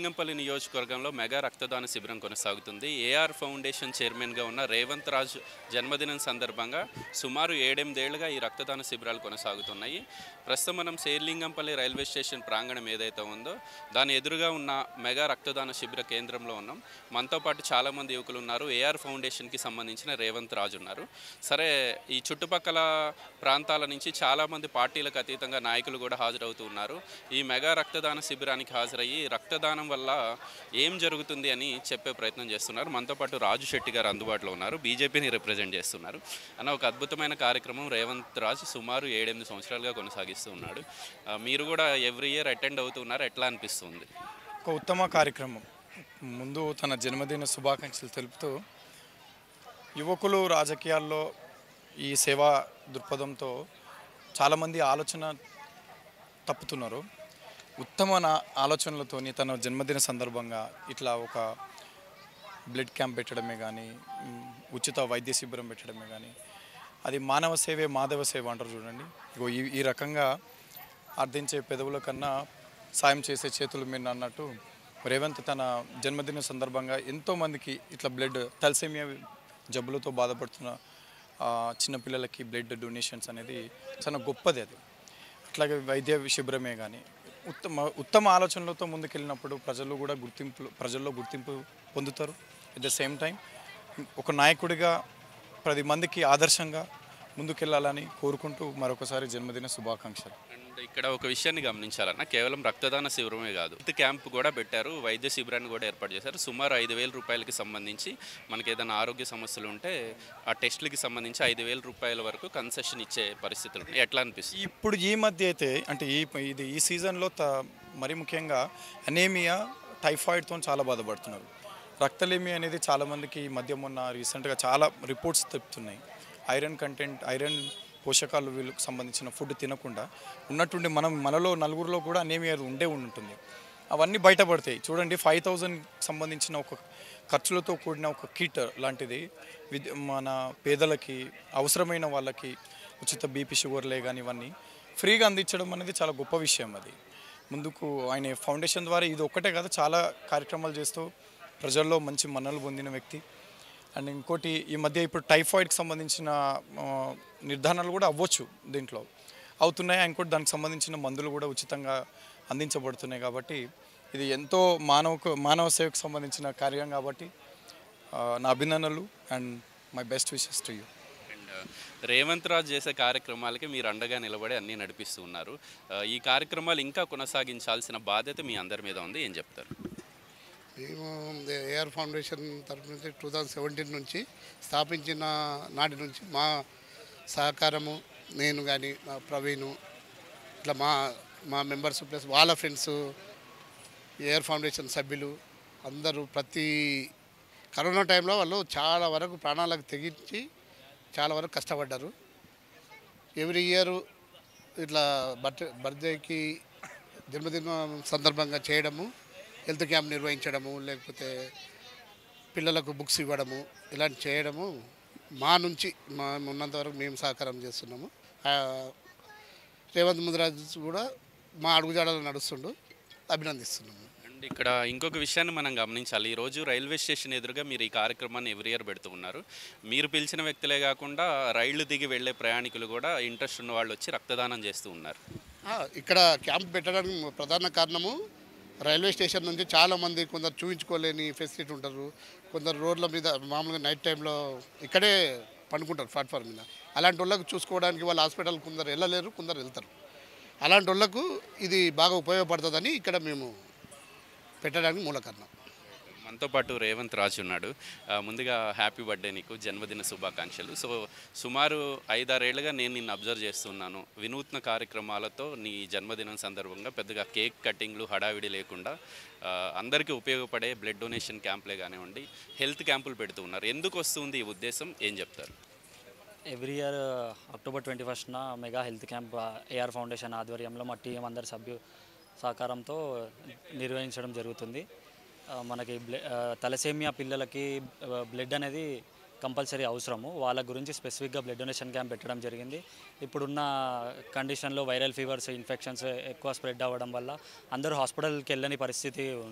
శేర్లింగంపల్లి నియోజకవర్గంలో మెగా రక్తదాన శిబిరం కొనసాగుతుంది ఏఆర్ ఫౌండేషన్ చైర్మన్గా ఉన్న రేవంత్ రాజ్ జన్మదినం సందర్భంగా సుమారు ఏడెనిమిదేళ్లుగా ఈ రక్తదాన శిబిరాలు కొనసాగుతున్నాయి ప్రస్తుతం మనం శేర్లింగంపల్లి రైల్వే స్టేషన్ ప్రాంగణం ఏదైతే ఉందో దాని ఎదురుగా ఉన్న మెగా రక్తదాన శిబిర కేంద్రంలో ఉన్నాం మనతో పాటు చాలామంది యువకులు ఉన్నారు ఏఆర్ ఫౌండేషన్కి సంబంధించిన రేవంత్ రాజ్ ఉన్నారు సరే ఈ చుట్టుపక్కల ప్రాంతాల నుంచి చాలామంది పార్టీలకు అతీతంగా నాయకులు కూడా హాజరవుతూ ఉన్నారు ఈ మెగా రక్తదాన శిబిరానికి హాజరయ్యి రక్తదానం వల్ల ఏం జరుగుతుంది అని చెప్పే ప్రయత్నం చేస్తున్నారు మనతో పాటు రాజు శెట్టి గారు అందుబాటులో ఉన్నారు బీజేపీని రిప్రజెంట్ చేస్తున్నారు అన్న ఒక అద్భుతమైన కార్యక్రమం రేవంత్ రాజ్ సుమారు ఏడెనిమిది సంవత్సరాలుగా కొనసాగిస్తూ ఉన్నాడు ఆ, మీరు కూడా ఎవ్రీ ఇయర్ అటెండ్ అవుతున్నారు ఎట్లా అనిపిస్తుంది ఒక ఉత్తమ కార్యక్రమం ముందు తన జన్మదిన శుభాకాంక్షలు తెలుపుతూ యువకులు రాజకీయాల్లో ఈ సేవా దృక్పథంతో చాలామంది ఆలోచన తప్పుతున్నారు ఉత్తమ నా- ఆలోచనలతోని తన జన్మదిన సందర్భంగా ఇట్లా ఒక బ్లడ్ క్యాంప్ పెట్టడమే కానీ మ్, ఉచిత వైద్య శిబిరం పెట్టడమే కానీ అది మానవ సేవే మాధవ సేవ అంటారు చూడండి ఇగో ఈ ఈ రకంగా అర్థించే పెదవుల కన్నా సాయం చేసే చేతులు మీరు అన్నట్టు రేవంత్ తన జన్మదిన సందర్భంగా ఎంతోమందికి ఇట్లా బ్లడ్ తలసేమియా జబ్బులతో బాధపడుతున్న ఆ, చిన్నపిల్లలకి బ్లడ్ డొనేషన్స్ అనేది చాలా గొప్పది అది అట్లాగే వైద్య శిబిరమే కానీ ఉత్తమ ఉత్తమ ఆలోచనలతో ముందుకెళ్ళినప్పుడు ప్రజలు కూడా గుర్తింపు ప్రజల్లో గుర్తింపు పొందుతారు అట్ ద సేమ్ టైం ఒక నాయకుడిగా పది మందికి ఆదర్శంగా ముందుకెళ్ళాలని కోరుకుంటూ మరొకసారి జన్మదిన శుభాకాంక్షలు అండ్ ఇక్కడ ఒక విషయాన్ని గమనించాలన్న కేవలం రక్తదాన శిబిరమే కాదు హెల్త్ క్యాంప్ కూడా పెట్టారు వైద్య శిబిరాన్ని కూడా ఏర్పాటు చేశారు సుమారు ఐదు వేల రూపాయలకి సంబంధించి మనకి ఏదైనా ఆరోగ్య సమస్యలు ఉంటే ఆ టెస్ట్లకి సంబంధించి ఐదు వేల రూపాయల వరకు కన్సెషన్ ఇచ్చే పరిస్థితులు ఉన్నాయి ఎట్లా అనిపిస్తుంది ఇప్పుడు ఈ మధ్య అయితే అంటే ఈ ఇది ఈ సీజన్లో త మరి ముఖ్యంగా అనేమియా టైఫాయిడ్తో చాలా బాధపడుతున్నారు రక్తలేమి అనేది చాలామందికి ఈ మధ్య మొన్న రీసెంట్గా చాలా రిపోర్ట్స్ చెప్తున్నాయి ఐరన్ కంటెంట్ ఐరన్ పోషకాలు వీళ్ళకి సంబంధించిన ఫుడ్ తినకుండా ఉన్నట్టుండి మనం మనలో నలుగురిలో కూడా అనేమియా ఉండే ఉంటుంది అవన్నీ బయటపడతాయి చూడండి ఫైవ్ థౌజండ్ సంబంధించిన ఒక ఖర్చులతో కూడిన ఒక కిట్ లాంటిది విద్య మన పేదలకి అవసరమైన వాళ్ళకి ఉచిత బీపీ షుగర్లే కానీ ఇవన్నీ ఫ్రీగా అందించడం అనేది చాలా గొప్ప విషయం అది ముందుకు ఆయన ఫౌండేషన్ ద్వారా ఇది ఒక్కటే కాదు చాలా కార్యక్రమాలు చేస్తూ ప్రజల్లో మంచి మన్నలు పొందిన వ్యక్తి అండ్ ఇంకోటి ఈ మధ్య ఇప్పుడు టైఫాయిడ్కి సంబంధించిన ఆ, నిర్ధారణలు కూడా అవ్వచ్చు దీంట్లో అవుతున్నాయి ఇంకోటి దానికి సంబంధించిన మందులు కూడా ఉచితంగా అందించబడుతున్నాయి కాబట్టి ఇది ఎంతో మానవకు మానవ సేవకు సంబంధించిన కార్యం కాబట్టి ఆ, నా అభినందనలు and my best wishes to you and Revanth Raj చేసే కార్యక్రమాలకి మీరు అండగా నిలబడి అన్నీ నడిపిస్తూ ఉన్నారు ఆ, ఈ కార్యక్రమాలు ఇంకా కొనసాగించాల్సిన బాధ్యత మీ అందరి మీద ఉంది ఏం చెప్తారు మేము ఏఆర్ ఫౌండేషన్ తరపు నుంచి టూ థౌజండ్ సెవెంటీన్ నుంచి స్థాపించిన నాటి నుంచి మా సహకారము నేను కానీ మా ప్రవీణ్ ఇట్లా మా మా మెంబర్స్ ప్లస్ వాళ్ళ ఫ్రెండ్స్ ఏఆర్ ఫౌండేషన్ సభ్యులు అందరూ ప్రతి కరోనా టైంలో వాళ్ళు చాలా వరకు ప్రాణాలకు తెగించి చాలా వరకు కష్టపడ్డారు ఎవ్రీ ఇయర్ ఇట్లా బర్త్ బర్త్డేకి జన్మదినం సందర్భంగా చేయడము హెల్త్ క్యాంప్ నిర్వహించడము లేకపోతే పిల్లలకు బుక్స్ ఇవ్వడము ఇలాంటి చేయడము మా నుంచి మా ఉన్నంత వరకు మేము సహకారం చేస్తున్నాము ఆ, రేవంత్ ముదిరాజ్ కూడా మా అడుగుజాడలు నడుస్తుండు అభినందిస్తున్నాము అండ్ ఇక్కడ ఇంకొక విషయాన్ని మనం గమనించాలి ఈరోజు రైల్వే స్టేషన్ ఎదురుగా మీరు ఈ కార్యక్రమాన్ని ఎవ్రీ ఇయర్ పెడుతూ ఉన్నారు మీరు పిలిచిన వ్యక్తులే కాకుండా రైళ్లు దిగి వెళ్ళే ప్రయాణికులు కూడా ఇంట్రెస్ట్ ఉన్న వాళ్ళు వచ్చి రక్తదానం చేస్తూ ఉన్నారు ఆ, ఇక్కడ క్యాంప్ పెట్టడానికి ప్రధాన కారణము రైల్వే స్టేషన్ నుంచి చాలామంది కొందరు చూపించుకోలేని ఫెసిలిటీ ఉంటారు కొందరు రోడ్ల మీద మామూలుగా నైట్ టైంలో ఇక్కడే పండుకుంటారు ప్లాట్ఫామ్ మీద అలాంటి వాళ్ళకు చూసుకోవడానికి వాళ్ళ హాస్పిటల్ కొందరు వెళ్ళలేరు కొందరు వెళ్తారు అలాంటి వాళ్ళకు ఇది బాగా ఉపయోగపడుతుందని ఇక్కడ మేము పెట్టడానికి మూల కారణం మనతో పాటు రేవంత్ రాజు ఉన్నాడు ఆ, ముందుగా హ్యాపీ బర్త్డే నీకు జన్మదిన శుభాకాంక్షలు సో సుమారు ఐదారేళ్లుగా నేను నిన్ను అబ్జర్వ్ చేస్తున్నాను వినూత్న కార్యక్రమాలతో నీ జన్మదినం సందర్భంగా పెద్దగా కేక్ కటింగ్లు హడావిడి లేకుండా ఆ, అందరికీ ఉపయోగపడే బ్లడ్ డొనేషన్ క్యాంపులే కానివ్వండి హెల్త్ క్యాంపులు పెడుతూ ఉన్నారు ఎందుకు వస్తుంది ఈ ఉద్దేశం ఏం చెప్తారు ఎవ్రీ ఇయర్ అక్టోబర్ ట్వంటీ ఫస్ట్న mega health camp AR foundation ఆధ్వర్యంలో మా టీం అందరి సభ్యు సహకారంతో నిర్వహించడం జరుగుతుంది ఆ, మనకి బ్ల ఆ, తలసేమియా పిల్లలకి బ్లడ్ అనేది కంపల్సరీ అవసరము వాళ్ళ గురించి స్పెసిఫిక్గా బ్లడ్ డొనేషన్ క్యాంప్ పెట్టడం జరిగింది ఇప్పుడున్న కండిషన్లో వైరల్ ఫీవర్స్ ఇన్ఫెక్షన్స్ ఎక్కువ స్ప్రెడ్ అవ్వడం వల్ల అందరూ హాస్పిటల్కి వెళ్ళని పరిస్థితి ఉం-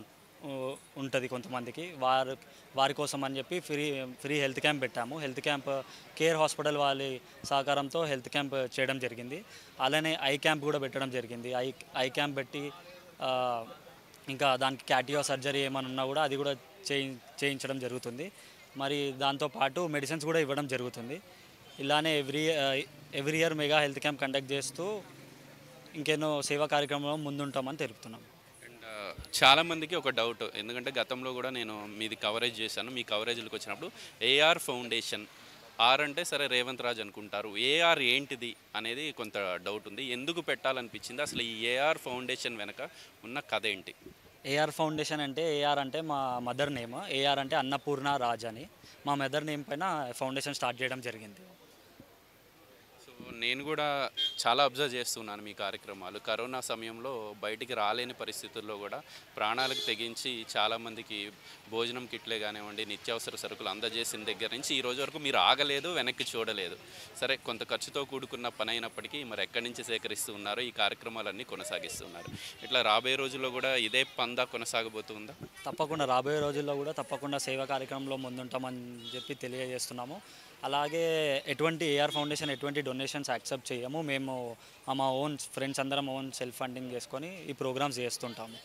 ఉంటుంది కొంతమందికి వారు వారి కోసం అని చెప్పి ఫ్రీ ఫ్రీ హెల్త్ క్యాంప్ పెట్టాము హెల్త్ క్యాంప్ కేర్ హాస్పిటల్ వాళ్ళ సహకారంతో హెల్త్ క్యాంప్ చేయడం జరిగింది అలానే ఐ క్యాంప్ కూడా పెట్టడం జరిగింది ఐ ఐ క్యాంప్ పెట్టి ఆ, ఇంకా దానికి క్యాటియో సర్జరీ ఏమైనా ఉన్నా కూడా అది కూడా చేయి చేయించడం జరుగుతుంది మరి దాంతోపాటు మెడిసిన్స్ కూడా ఇవ్వడం జరుగుతుంది ఇలానే every every year mega health camp conduct చేస్తూ ఇంకెన్నో సేవా కార్యక్రమంలో ముందుంటామని తెలుపుతున్నాం అండ్ చాలా మందికి ఒక డౌట్ ఎందుకంటే గతంలో కూడా నేను మీది కవరేజ్ చేశాను మీ కవరేజ్లకు వచ్చినప్పుడు ఏఆర్ ఫౌండేషన్ ఆర్ అంటే సరే రేవంత్ రాజ్ అనుకుంటారు ఏఆర్ ఏంటిది అనేది కొంత డౌట్ ఉంది ఎందుకు పెట్టాలనిపించింది అసలు ఈ ఏఆర్ ఫౌండేషన్ వెనక ఉన్న కథ ఏంటి ఏఆర్ ఫౌండేషన్ అంటే ఏఆర్ అంటే మా మదర్ నేమ్ ఏఆర్ అంటే అన్నపూర్ణ రాజ్ అని మా మదర్ నేమ్ పైన ఫౌండేషన్ స్టార్ట్ చేయడం జరిగింది సో నేను కూడా చాలా అబ్జర్వ్ చేస్తున్నాను మీ కార్యక్రమాలు కరోనా సమయంలో బయటికి రాలేని పరిస్థితుల్లో కూడా ప్రాణాలకు తెగించి చాలామందికి భోజనం కిట్లే కానివ్వండి నిత్యావసర సరుకులు అందజేసిన దగ్గర నుంచి ఈ రోజు వరకు మీరు ఆగలేదు వెనక్కి చూడలేదు సరే కొంత ఖర్చుతో కూడుకున్న పని అయినప్పటికీ మరి ఎక్కడి నుంచి సేకరిస్తూ ఉన్నారో ఈ కార్యక్రమాలన్నీ కొనసాగిస్తున్నారు ఇట్లా రాబోయే రోజుల్లో కూడా ఇదే పందా కొనసాగబోతుందా తప్పకుండా రాబోయే రోజుల్లో కూడా తప్పకుండా సేవా కార్యక్రమంలో ముందుంటామని చెప్పి తెలియజేస్తున్నాము అలాగే ఎటువంటి ఏఆర్ ఫౌండేషన్ ఎటువంటి డొనేషన్స్ యాక్సెప్ట్ చేయము మేము మా ఓన్ ఫ్రెండ్స్ అందరం ఓన్ సెల్ఫ్ ఫండింగ్ చేసుకొని ఈ ప్రోగ్రామ్స్ చేస్తుంటాము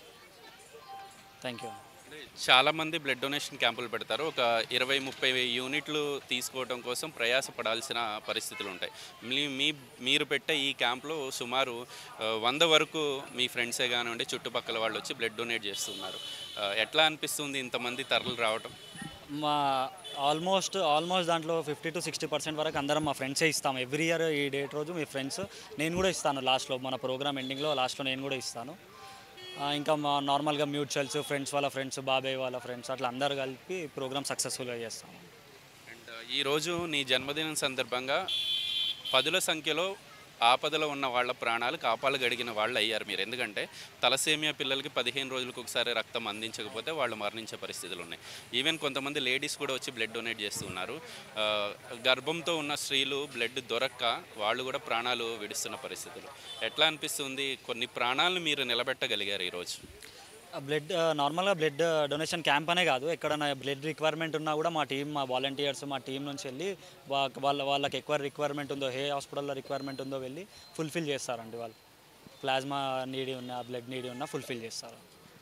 థ్యాంక్ యూ చాలా మంది బ్లడ్ డొనేషన్ క్యాంపులు పెడతారు ఒక ఇరవై ముప్పై యూనిట్లు తీసుకోవడం కోసం ప్రయాసపడాల్సిన పరిస్థితులు ఉంటాయి మీ మీ మీరు పెట్టే ఈ క్యాంప్లో సుమారు ఆ, వంద వరకు మీ ఫ్రెండ్సే కానివ్వండి చుట్టుపక్కల వాళ్ళు వచ్చి బ్లడ్ డొనేట్ చేస్తున్నారు ఆ, ఎట్లా అనిపిస్తుంది ఇంతమంది తరలి రావటం మా ఆల్మోస్ట్ ఆల్మోస్ట్ దాంట్లో ఫిఫ్టీ టు సిక్స్టీ పర్సెంట్ వరకు అందరం మా ఫ్రెండ్సే ఇస్తాం ఎవ్రీ ఇయర్ ఈ డేట్ రోజు మీ ఫ్రెండ్స్ నేను కూడా ఇస్తాను లాస్ట్లో మన ప్రోగ్రామ్ ఎండింగ్లో లాస్ట్లో నేను కూడా ఇస్తాను ఆ, ఇంకా మా నార్మల్గా మ్యూచువల్స్ ఫ్రెండ్స్ వాళ్ళ ఫ్రెండ్స్ బాబాయ్ వాళ్ళ ఫ్రెండ్స్ అట్లా అందరు కలిపి ప్రోగ్రామ్ సక్సెస్ఫుల్గా చేస్తాము అండ్ ఈరోజు నీ జన్మదినం సందర్భంగా పదుల సంఖ్యలో ఆపదలో ఉన్న వాళ్ళ ప్రాణాలు కాపాడగలిగిన వాళ్ళు అయ్యారు మీరు ఎందుకంటే తలసేమియా పిల్లలకి పదిహేను రోజులకు ఒకసారి రక్తం అందించకపోతే వాళ్ళు మరణించే పరిస్థితులు ఉన్నాయి ఈవెన్ కొంతమంది లేడీస్ కూడా వచ్చి బ్లడ్ డొనేట్ చేస్తున్నారు ఆ, గర్భంతో ఉన్న స్త్రీలు బ్లడ్ దొరక్క వాళ్ళు కూడా ప్రాణాలు విడుస్తున్న పరిస్థితులు ఎట్లా అనిపిస్తుంది కొన్ని ప్రాణాలను మీరు నిలబెట్టగలిగారు ఈరోజు బ్లడ్ నార్మల్గా బ్లడ్ డొనేషన్ క్యాంప్ అనే కాదు ఎక్కడైనా బ్లడ్ రిక్వైర్మెంట్ ఉన్నా కూడా మా టీం మా వాలంటీర్స్ మా టీం నుంచి వెళ్ళి వా- వాళ్ళ వాళ్ళకి ఎక్కువ రిక్వైర్మెంట్ ఉందో ఏ హాస్పిటల్లో రిక్వైర్మెంట్ ఉందో వెళ్ళి ఫుల్ఫిల్ చేస్తారండి వాళ్ళు ప్లాస్మా నీడి ఉన్న బ్లడ్ నీడి ఉన్న ఫుల్ఫిల్ చేస్తారు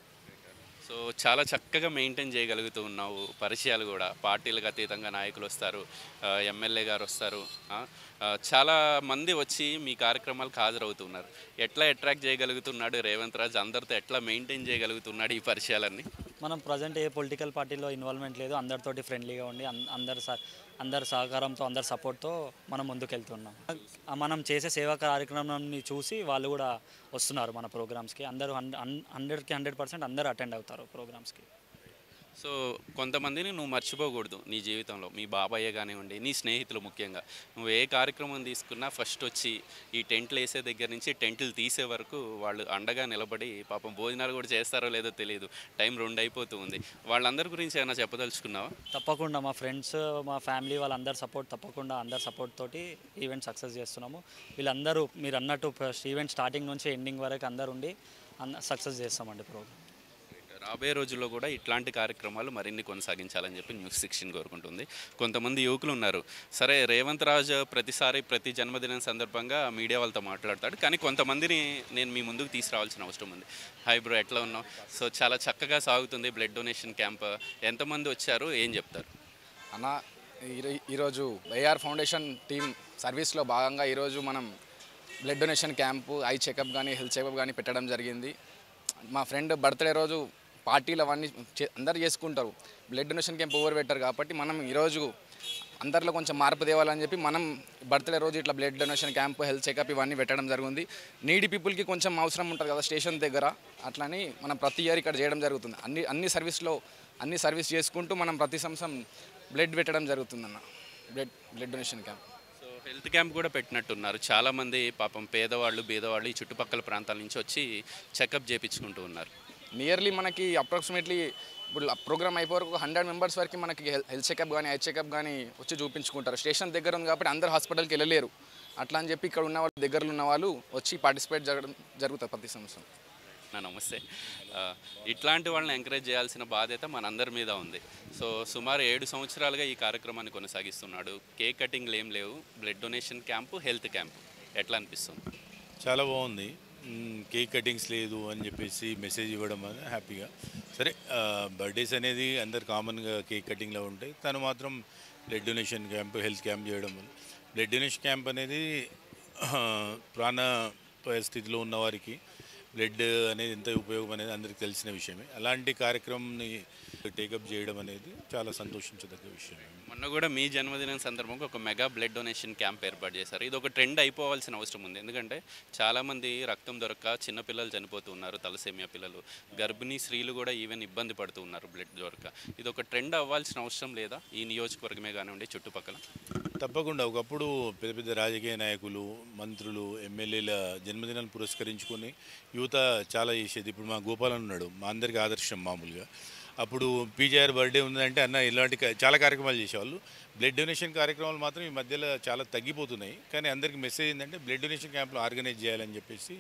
సో చాలా చక్కగా మెయింటైన్ చేయగలుగుతూ ఉన్నావు పరిచయాలు కూడా పార్టీలకు అతీతంగా నాయకులు వస్తారు ఆ, ఎమ్మెల్యే గారు వస్తారు ఆ, ఆ, చాలా మంది వచ్చి మీ కార్యక్రమాలకు హాజరవుతున్నారు ఎట్లా అట్రాక్ట్ చేయగలుగుతున్నాడు రేవంత్ రాజ్ అందరితో ఎట్లా మెయింటైన్ చేయగలుగుతున్నాడు ఈ పరిచయాలన్నీ మనం ప్రజెంట్ ఏ పొలిటికల్ పార్టీలో ఇన్వాల్వ్మెంట్ లేదు అందరితోటి ఫ్రెండ్లీగా ఉండి అన్- అందరి సహ అందరి సహకారంతో అందరి సపోర్ట్తో మనం ముందుకెళ్తున్నాం ఆ మనం చేసే సేవా కార్యక్రమాన్ని చూసి వాళ్ళు కూడా వస్తున్నారు మన ప్రోగ్రామ్స్కి అందరూ హండ్రెడ్కి హండ్రెడ్ పర్సెంట్ అందరూ అటెండ్ అవుతారు ప్రోగ్రామ్స్కి సో కొంతమందిని నువ్వు మర్చిపోకూడదు నీ జీవితంలో మీ బాబాయ్య కానివ్వండి నీ స్నేహితులు ముఖ్యంగా నువ్వు ఏ కార్యక్రమం తీసుకున్నా ఫస్ట్ వచ్చి ఈ టెంట్లు వేసే దగ్గర నుంచి టెంట్లు తీసే వరకు వాళ్ళు అండగా నిలబడి పాపం భోజనాలు కూడా చేస్తారో లేదో తెలియదు టైం రెండు అయిపోతూ ఉంది వాళ్ళందరి గురించి ఏమైనా చెప్పదలుచుకున్నావా తప్పకుండా మా ఫ్రెండ్స్ మా ఫ్యామిలీ వాళ్ళందరి సపోర్ట్ తప్పకుండా అందరి సపోర్ట్ తోటి ఈవెంట్ సక్సెస్ చేస్తున్నాము వీళ్ళందరూ మీరు అన్నట్టు ఫస్ట్ ఈవెంట్ స్టార్టింగ్ నుంచి ఎండింగ్ వరకు అందరు ఉండి సక్సెస్ చేస్తామండి ప్రోగ్రామ్ రాబోయే రోజుల్లో కూడా ఇట్లాంటి కార్యక్రమాలు మరిన్ని కొనసాగించాలని చెప్పి న్యూస్ సిక్స్టీన్ కోరుకుంటుంది కొంతమంది యువకులు ఉన్నారు సరే రేవంత్ రాజ్ ప్రతిసారి ప్రతి జన్మదినం సందర్భంగా మీడియా వాళ్ళతో మాట్లాడతాడు కానీ కొంతమందిని నేను మీ ముందుకు తీసుకురావాల్సిన అవసరం ఉంది హాయ్ బ్రో ఎట్లా ఉన్నావు సో చాలా చక్కగా సాగుతుంది బ్లడ్ డొనేషన్ క్యాంప్ ఎంతమంది వచ్చారు ఏం చెప్తారు అన్న ఈరో- ఈరోజు ఏఆర్ ఫౌండేషన్ టీం సర్వీస్లో భాగంగా ఈరోజు మనం blood donation camp eye checkup కానీ హెల్త్ చెకప్ కానీ పెట్టడం జరిగింది మా ఫ్రెండ్ బర్త్డే రోజు పార్టీలు అవన్నీ చే- అందరు చేసుకుంటారు బ్లడ్ డొనేషన్ క్యాంప్ ఓవర్ పెట్టారు కాబట్టి మనం ఈరోజు అందరిలో కొంచెం మార్పు తేవాలని చెప్పి మనం బర్త్డే రోజు ఇట్లా blood donation camp health checkup ఇవన్నీ పెట్టడం జరిగింది నీడి పీపుల్కి కొంచెం అవసరం ఉంటుంది కదా స్టేషన్ దగ్గర అట్లని మనం ప్రతి ఇయర్ ఇక్కడ చేయడం జరుగుతుంది అన్ని అన్ని సర్వీస్లో అన్ని సర్వీస్ చేసుకుంటూ మనం ప్రతి సంవత్సరం బ్లడ్ పెట్టడం జరుగుతుందన్న blood blood donation camp so health camp కూడా పెట్టినట్టున్నారు చాలామంది పాపం పేదవాళ్ళు బీదవాళ్ళు ఈ చుట్టుపక్కల ప్రాంతాల నుంచి వచ్చి చెకప్ చేయించుకుంటూ ఉన్నారు నియర్లీ మనకి అప్రాక్సిమేట్లీ ఇప్పుడు ప్రోగ్రామ్ అయిపోయే వరకు హండ్రెడ్ మెంబర్స్ వరకు మనకి హెల్త్ చెకప్ కానీ ఐ చెకప్ కానీ వచ్చి చూపించుకుంటారు స్టేషన్ దగ్గర ఉంది కాబట్టి అందరు హాస్పిటల్కి వెళ్ళలేరు అట్లా అని చెప్పి ఇక్కడ ఉన్న వాళ్ళు దగ్గరలో ఉన్న వాళ్ళు వచ్చి పార్టిసిపేట్ జరగడం జరుగుతుంది ప్రతి సంవత్సరం నా నమస్తే ఆ, ఇట్లాంటి వాళ్ళని ఎంకరేజ్ చేయాల్సిన బాధ్యత మనందరి మీద ఉంది సో సుమారు ఏడు సంవత్సరాలుగా ఈ కార్యక్రమాన్ని కొనసాగిస్తున్నాడు కేక్ కటింగ్లు ఏం లేవు blood donation camp health camp ఎట్లా అనిపిస్తుంది చాలా బాగుంది మ్, కేక్ కటింగ్స్ లేదు అని చెప్పేసి మెసేజ్ ఇవ్వడం అని హ్యాపీగా సరే ఆ, బర్త్డేస్ అనేది అందరు కామన్గా కేక్ కటింగ్లో ఉంటాయి తను మాత్రం blood donation camp health camp చేయడం వల్ల బ్లడ్ డొనేషన్ క్యాంప్ అనేది ఆ, ప్రాణ పరిస్థితిలో ఉన్న వారికి బ్లడ్ అనేది ఎంత ఉపయోగం అనేది అందరికీ తెలిసిన విషయమే అలాంటి కార్యక్రమంని టేకప్ చేయడం అనేది చాలా సంతోషించదగ్గ విషయం మొన్న కూడా మీ జన్మదినం సందర్భంగా ఒక మెగా బ్లడ్ డొనేషన్ క్యాంప్ ఏర్పాటు చేశారు ఇది ఒక ట్రెండ్ అయిపోవాల్సిన అవసరం ఉంది ఎందుకంటే చాలామంది రక్తం దొరక్క చిన్నపిల్లలు చనిపోతూ ఉన్నారు తలసేమియా పిల్లలు గర్భిణీ స్త్రీలు కూడా ఈవెన్ ఇబ్బంది పడుతూ ఉన్నారు బ్లడ్ దొరక ఇది ఒక ట్రెండ్ అవ్వాల్సిన అవసరం లేదా ఈ నియోజకవర్గమే కానివ్వండి చుట్టుపక్కల తప్పకుండా ఒకప్పుడు పెద్ద పెద్ద రాజకీయ నాయకులు మంత్రులు ఎమ్మెల్యేల జన్మదినాలు పురస్కరించుకొని యువత చాలా చేసేది ఇప్పుడు మా గోపాలన్ ఉన్నాడు మా అందరికీ ఆదర్శం మామూలుగా అప్పుడు పీజీఆర్ బర్త్డే ఉందంటే అన్న ఇలాంటి కా- చాలా కార్యక్రమాలు చేసేవాళ్ళు బ్లడ్ డొనేషన్ కార్యక్రమాలు మాత్రం ఈ మధ్యలో చాలా తగ్గిపోతున్నాయి కానీ అందరికీ మెసేజ్ ఏంటంటే బ్లడ్ డొనేషన్ క్యాంపులు ఆర్గనైజ్ చేయాలని చెప్పేసి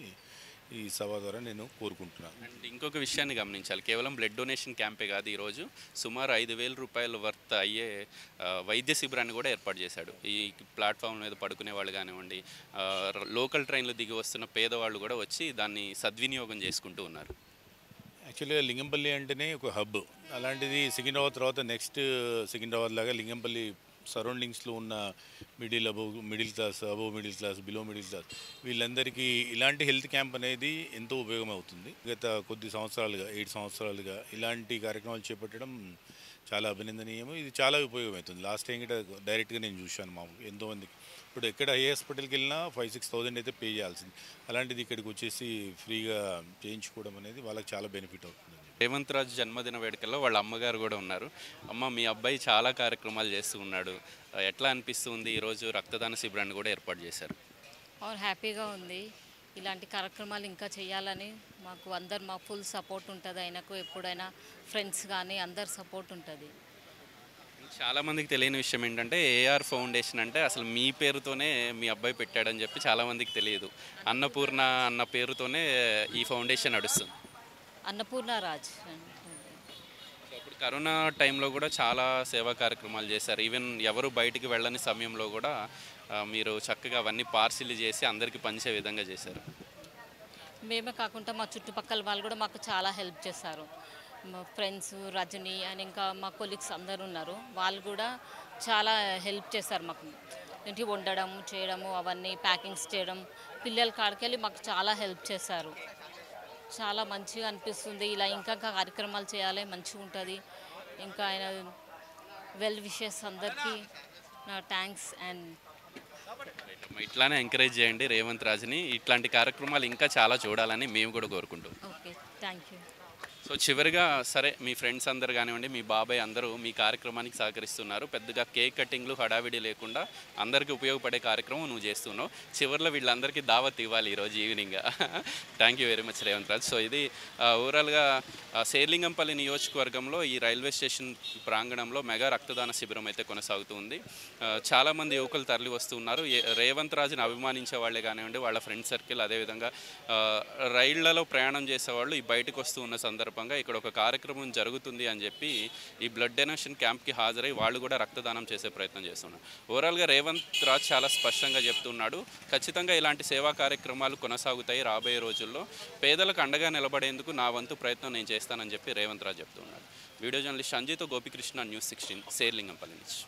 ఈ సభ ద్వారా నేను కోరుకుంటున్నాను అండ్ ఇంకొక విషయాన్ని గమనించాలి కేవలం బ్లడ్ డొనేషన్ క్యాంపే కాదు ఈరోజు సుమారు ఐదు వేల రూపాయల వర్త్ అయ్యే ఆ, వైద్య శిబిరాన్ని కూడా ఏర్పాటు చేశాడు ఈ ప్లాట్ఫామ్ మీద పడుకునే వాళ్ళు కానివ్వండి ఆ, ర- లోకల్ ట్రైన్లు దిగి వస్తున్న పేదవాళ్ళు కూడా వచ్చి దాన్ని సద్వినియోగం చేసుకుంటూ ఉన్నారు యాక్చువల్గా లింగంపల్లి అంటేనే ఒక హబ్ అలాంటిది సికింద్రాబాద్ తర్వాత నెక్స్ట్ సికింద్రాబాద్ లాగా లింగంపల్లి సరౌండింగ్స్లో ఉన్న middle above middle class above middle class below middle class వీళ్ళందరికీ ఇలాంటి హెల్త్ క్యాంప్ అనేది ఎంతో ఉపయోగం అవుతుంది గత కొద్ది సంవత్సరాలుగా ఏడు సంవత్సరాలుగా ఇలాంటి కార్యక్రమాలు చేపట్టడం చాలా అభినందనీయము ఇది చాలా ఉపయోగమవుతుంది లాస్ట్ టైం కూడా డైరెక్ట్గా నేను చూశాను మామూలు ఎంతోమందికి ఇప్పుడు ఎక్కడ ఏ హాస్పిటల్కి వెళ్ళినా ఫైవ్ సిక్స్ థౌజండ్ అయితే పే చేయాల్సింది అలాంటిది ఇక్కడికి వచ్చేసి ఫ్రీగా చేయించుకోవడం అనేది వాళ్ళకి చాలా బెనిఫిట్ అవుతుంది రేవంత్ రాజు జన్మదిన వేడుకల్లో వాళ్ళ అమ్మగారు కూడా ఉన్నారు అమ్మ మీ అబ్బాయి చాలా కార్యక్రమాలు చేస్తూ ఉన్నాడు ఆ, ఎట్లా అనిపిస్తుంది ఈరోజు రక్తదాన శిబిరాన్ని కూడా ఏర్పాటు చేశారు అవును హ్యాపీగా ఉంది ఇలాంటి కార్యక్రమాలు ఇంకా చేయాలని మాకు అందరు మా ఫుల్ సపోర్ట్ ఉంటుంది ఆయనకు ఎప్పుడైనా ఫ్రెండ్స్ కానీ అందరు సపోర్ట్ ఉంటుంది చాలా మందికి తెలియని విషయం ఏంటంటే ఏఆర్ ఫౌండేషన్ అంటే అసలు మీ పేరుతోనే మీ అబ్బాయి పెట్టాడని చెప్పి చాలా మందికి తెలియదు అన్నపూర్ణ అన్న పేరుతోనే ఈ ఫౌండేషన్ నడుస్తుంది అన్నపూర్ణ రాజ్ సో అప్పుడు కరోనా టైంలో కూడా చాలా సేవా కార్యక్రమాలు చేశారు ఈవెన్ ఎవరు బయటికి వెళ్ళని సమయంలో కూడా ఆ, మీరు చక్కగా అవన్నీ పార్సిల్ చేసి అందరికీ పంచే విధంగా చేశారు మేమే కాకుండా మా చుట్టుపక్కల వాళ్ళు కూడా మాకు చాలా హెల్ప్ చేస్తారు మా ఫ్రెండ్స్ రజని అండ్ ఇంకా మా కొలీగ్స్ అందరు ఉన్నారు వాళ్ళు కూడా చాలా హెల్ప్ చేస్తారు మాకు ఏంటి వండడం చేయడము అవన్నీ ప్యాకింగ్స్ చేయడం పిల్లల కాడికెళ్ళి మాకు చాలా హెల్ప్ చేస్తారు చాలా మంచిగా అనిపిస్తుంది ఇలా ఇంకా ఇంకా కార్యక్రమాలు చేయాలి మంచిగా ఉంటుంది ఇంకా ఆయన వెల్ విషెస్ అందరికీ నా థ్యాంక్స్ అండ్ ఇట్లానే ఎంకరేజ్ చేయండి రేవంత్ రాజుని ఇట్లాంటి కార్యక్రమాలు ఇంకా చాలా చూడాలని మేము కూడా కోరుకుంటాం ఓకే థ్యాంక్ యూ సో చివరిగా సరే మీ ఫ్రెండ్స్ అందరు కానివ్వండి మీ బాబాయ్ అందరూ మీ కార్యక్రమానికి సహకరిస్తున్నారు పెద్దగా కేక్ కటింగ్లు హడావిడి లేకుండా అందరికీ ఉపయోగపడే కార్యక్రమం నువ్వు చేస్తున్నావు చివరిలో వీళ్ళందరికీ దావత్ ఇవ్వాలి ఈరోజు evening thank you very much Revanth Raj so ఇది ఓవరాల్గా శేర్లింగంపల్లి నియోజకవర్గంలో ఈ రైల్వే స్టేషన్ ప్రాంగణంలో మెగా రక్తదాన శిబిరం అయితే కొనసాగుతుంది ఆ, చాలామంది యువకులు తరలి వస్తున్నారు ఏ- రేవంత్ రాజుని అభిమానించే వాళ్ళే కానివ్వండి వాళ్ళ ఫ్రెండ్ సర్కిల్ అదేవిధంగా ఆ, రైళ్లలో ప్రయాణం చేసేవాళ్ళు ఈ బయటకు వస్తూ ఉన్న సందర్భంగా ఇక్కడ ఒక కార్యక్రమం జరుగుతుంది అని చెప్పి ఈ బ్లడ్ డొనేషన్ క్యాంప్కి హాజరై వాళ్ళు కూడా రక్తదానం చేసే ప్రయత్నం చేస్తున్నారు ఓవరాల్గా రేవంత్ రాజ్ చాలా స్పష్టంగా చెప్తున్నాడు ఖచ్చితంగా ఇలాంటి సేవా కార్యక్రమాలు కొనసాగుతాయి రాబోయే రోజుల్లో పేదలకు అండగా నిలబడేందుకు నా వంతు ప్రయత్నం నేను చేస్తానని చెప్పి రేవంత్ రాజ్ చెప్తున్నాడు వీడియో జర్నలిస్ట్ సంజయ్తో గోపికృష్ణ న్యూస్ సిక్స్టీన్ శేర్లింగంపల్లి నుంచి